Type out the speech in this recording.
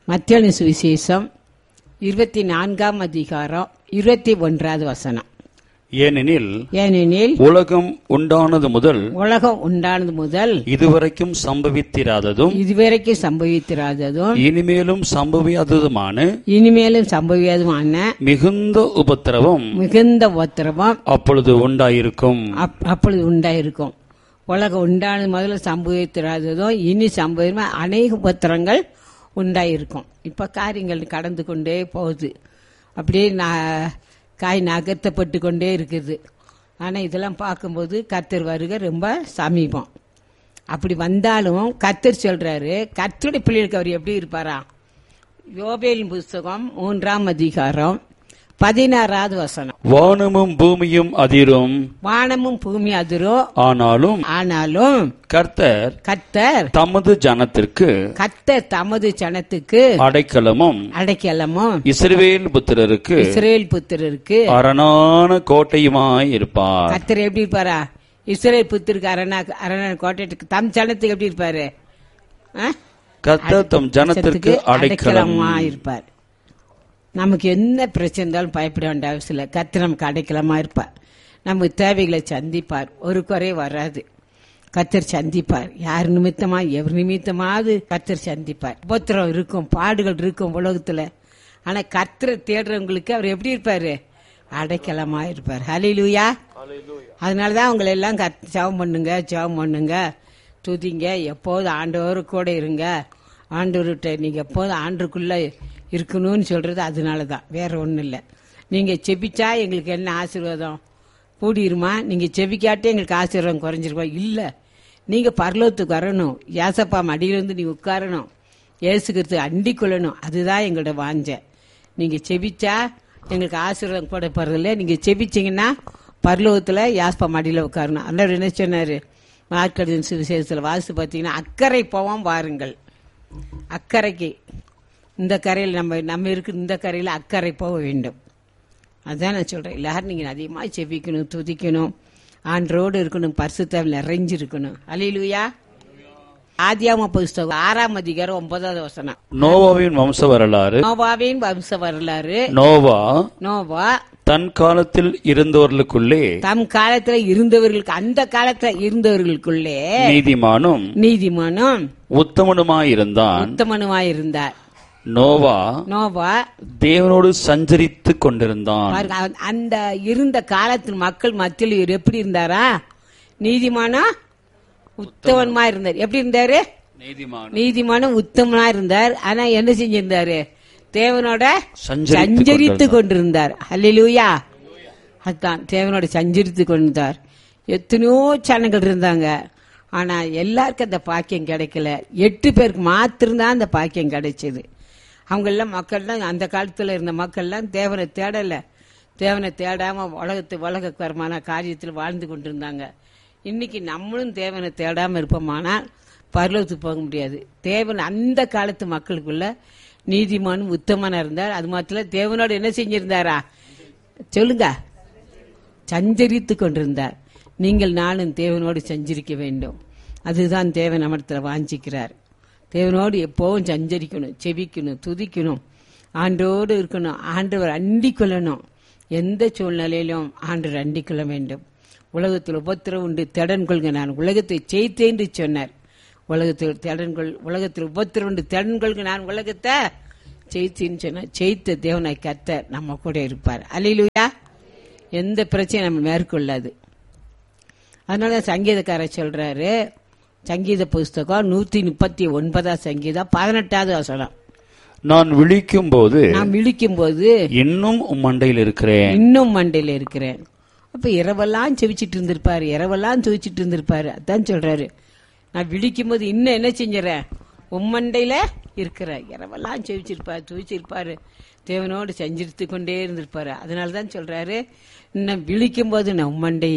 மத்தியான சுவிசேஷம் இருபத்தி நான்காம் அதிகாரம் இருபத்தி ஒன்றாவது வசனம் ஏனெனில் ஏனெனில் உலகம் உண்டானது முதல் உலகம் உண்டானது முதல் இதுவரைக்கும் சம்பவித்திராததும் இதுவரைக்கும் சம்பவித்திராததும் இனிமேலும் சம்பவியாததுமான இனிமேலும் சம்பவியாததுமான மிகுந்த உபத்திரவம் மிகுந்த உத்தரவம் அப்பொழுது உண்டாயிருக்கும் அப்- அப்பொழுது உண்டாயிருக்கும் உலகம் உண்டானது முதல்ல சம்பவித்திராததும் இனி சம்பவமா அநேக உபத்திரங்கள் உண்டாயிருக்கும் இப்ப காரியங்கள் கடந்து கொண்டே போகுது அப்படியே நா- காய் நகர்த்தப்பட்டு கொண்டே இருக்குது ஆனா இதெல்லாம் பார்க்கும்போது கர்த்தர் வருகை ரொம்ப சமீபம் அப்படி வந்தாலும் கர்த்தர் சொல்றாரு கர்த்தருடைய பிள்ளைகளுக்கு அவர் எப்படி இருப்பாரா யோபேலின் புஸ்தகம் மூன்றாம் அதிகாரம் பதினாறாவது வசனம் வானமும் பூமியும் அதிரும் வானமும் பூமி அதிரும் ஆனாலும் ஆனாலும் கர்த்தர் கர்த்தர் தமது ஜனத்திற்கு கர்த்தர் தமது ஜனத்துக்கு அடைக்கலமும் அடைக்கலமும் இஸ்ரவேல் புத்திரருக்கு இஸ்ரேல் புத்திரருக்கு அரணான கோட்டையுமாய் இருப்பார் கர்த்தர் எப்படி இருப்பாரா இஸ்ரேல் புத்திருக்கு அரணா அரணா கோட்டைக்கு தம் ஜனத்துக்கு எப்படி இருப்பாரு ஆ? கர்த்தர் தம் ஜனத்திற்கு அடைக்கலம் அடைக்கலமா இருப்பார் நமக்கு என்ன பிரச்சனை இருந்தாலும் பயப்பட வேண்டிய அவசியம் இல்லை கர்த்தர் நமக்கு அடைக்கலமா இருப்பார் நமக்கு தேவைகளை சந்திப்பார் ஒரு குறை வராது கர்த்தர் சந்திப்பார் யார் நிமித்தமா எவர் நிமித்தமாவது கர்த்தர் சந்திப்பார் உபத்திரம் இருக்கும் பாடுகள் இருக்கும் உலகத்துல ஆனா கர்த்தரை தேடுறவங்களுக்கு அவர் எப்படி இருப்பாரு அடைக்கலமா இருப்பார் ஹலிலூயா அதனாலதான் உங்களை எல்லாம் கத் ஜெபம் பண்ணுங்க ஜெபம் பண்ணுங்க துதிங்க எப்போதும் ஆண்டவர் கூட இருங்க ஆண்டவர்கிட்ட நீங்க எப்போதும் ஆண்டுக்குள்ள இருக்கணும்னு சொல்றது அதனால தான் வேற ஒன்றும் இல்லை நீங்க செபிச்சா எங்களுக்கு என்ன ஆசீர்வாதம் கூடிருமா நீங்க செபிக்காட்டே எங்களுக்கு ஆசீர்வாதம் குறைஞ்சிருமா இல்ல நீங்க பரலோகத்துக்கு வரணும் ஏசப்பா மடியில இருந்து நீ உட்காரணும் ஏசுக்கிறது அண்டிக் கொள்ளணும் அதுதான் எங்களோட வாஞ்சை நீங்க செபிச்சா எங்களுக்கு ஆசீர்வாதம் கூட போறதில்ல நீங்க செபிச்சீங்கன்னா பரலோகத்துல யாஸ்பா மடியில உட்காரணும் அண்ணர் என்ன சொன்னாரு மார்க்கடின் சுவிசேஷத்துல வாசி பார்த்தீங்கன்னா அக்கறை போவோம் வாருங்கள் அக்கறைக்கு இந்த கரையில் நம்ம நம்ம இருக்கிற இந்த கரையில் அக்கறை போக வேண்டும் அதான் நான் சொல்றேன் எல்லாரும் நீங்க அதிகமா செபிக்கணும் துதிக்கணும் ஆண்டரோடு இருக்கணும் பரிசுத்தாவில் நிறைஞ்சிருக்கணும் அலிலுயா ஆதியாம புஸ்தகம் ஆறாம் அதிகாரம் ஒன்பதாவது வசனம் நோவாவின் வம்ச வரலாறு நோவாவின் வம்ச வரலாறு நோவா நோவா தன் காலத்தில் இருந்தவர்களுக்குள்ளே தம் காலத்துல இருந்தவர்களுக்கு அந்த காலத்துல இருந்தவர்களுக்குள்ளே நீதிமானும் நீதிமானும் உத்தமனுமாயிருந்தான் உத்தமனுமாயிருந்தார் நோவா நோவா தேவனோடு சஞ்சரித்துக் கொண்டிருந்தான் பாருங்க, அவன் அந்த இருந்த காலத்தில் மக்கள் மத்தியில் இவர் எப்படி இருந்தாரா நீதிமானா உத்தமனுமா இருந்தார் எப்படி இருந்தாரு நீதிமான் நீதிமானும் உத்தமனா இருந்தார் ஆனா என்ன செஞ்சிருந்தாரு தேவனோட சஞ்சரித்துக் சஞ்சரித்து கொண்டிருந்தார் அல்லேலூயா அதான் தேவனோட சஞ்சரித்து கொண்டிருந்தார் எத்தனையோ சேனல்கள் இருந்தாங்க ஆனா எல்லாருக்கும் அந்த பாக்கியம் கிடைக்கல எட்டு பேருக்கு மாத்திரம்தான் அந்த பாக்கியம் கிடைச்சது அவங்க எல்லாம் மக்கள்லாம் அந்த காலத்துல இருந்த மக்கள்லாம் தேவனை தேடல தேவனை தேடாம உலகத்து உலகக்கரமான காரியத்தில் வாழ்ந்து கொண்டிருந்தாங்க இன்னைக்கு நம்மளும் தேவனை தேடாம இருப்போமானால் பரலோகத்துக்கு போக முடியாது தேவன் அந்த காலத்து மக்களுக்குள்ள நீதிமானும் உத்தமனா இருந்தார் அது மாத்திரம் தேவனோட என்ன செஞ்சிருந்தாரா சொல்லுங்க சஞ்சரித்து கொண்டிருந்தார் நீங்கள் நானும் தேவனோடு சஞ்சரிக்க வேண்டும் அதுதான் தேவன் நம்மிடத்தில் வாஞ்சிக்கிறார் தேவனோடு எப்பவும் சஞ்சரிக்கணும் செபிக்கணும் துதிக்கணும் ஆண்டோடு இருக்கணும் ஆண்டவர் அண்டிக் கொள்ளணும் எந்த சூழ்நிலையிலும் ஆண்டவர் அண்டிக் கொள்ள வேண்டும் உலகத்தில் உபத்திரம் உண்டு திடன் கொள்க நான் உலகத்தை ஜெயித்தேன் என்று சொன்னார் உலகத்தில் திடன் கொள் உலகத்தில் உபத்திரம் உண்டு திடன் கொள்க நான் உலகத்தை ஜெயித்தேன்னு சொன்னார் ஜெயித்த தேவனாய் கத்த நம்ம கூட இருப்பார் அல்லேலூயா எந்த பிரச்சனையும் நம்ம மேற்கொள்ளாது அதனால தான் சங்கீதக்காரர் சொல்றாரு சங்கீத புஸ்தகம் நூத்தி முப்பத்தி ஒன்பதாம் சங்கீதம் பதினெட்டாவது வசனம் நான் விழிக்கும் போது நான் விழிக்கும் போது இன்னும் உம் மண்டையில் இருக்கிறேன் இன்னும் மண்டையில இருக்கிறேன் அப்ப இரவெல்லாம் செவிச்சிட்டு இருந்திருப்பாரு இரவெல்லாம் துவிச்சிட்டு இருந்திருப்பாரு அதான் சொல்றாரு நான் விழிக்கும் போது இன்னும் என்ன செஞ்சுறேன் உம்மண்டையில இருக்கிற இரவெல்லாம் செவிச்சிருப்பாரு துவிச்சிருப்பாரு தேவனோடு செஞ்சிருத்து கொண்டே இருந்திருப்பாரு அதனாலதான் சொல்றாரு இன்னும் விழிக்கும் போது நான் உம்மண்டை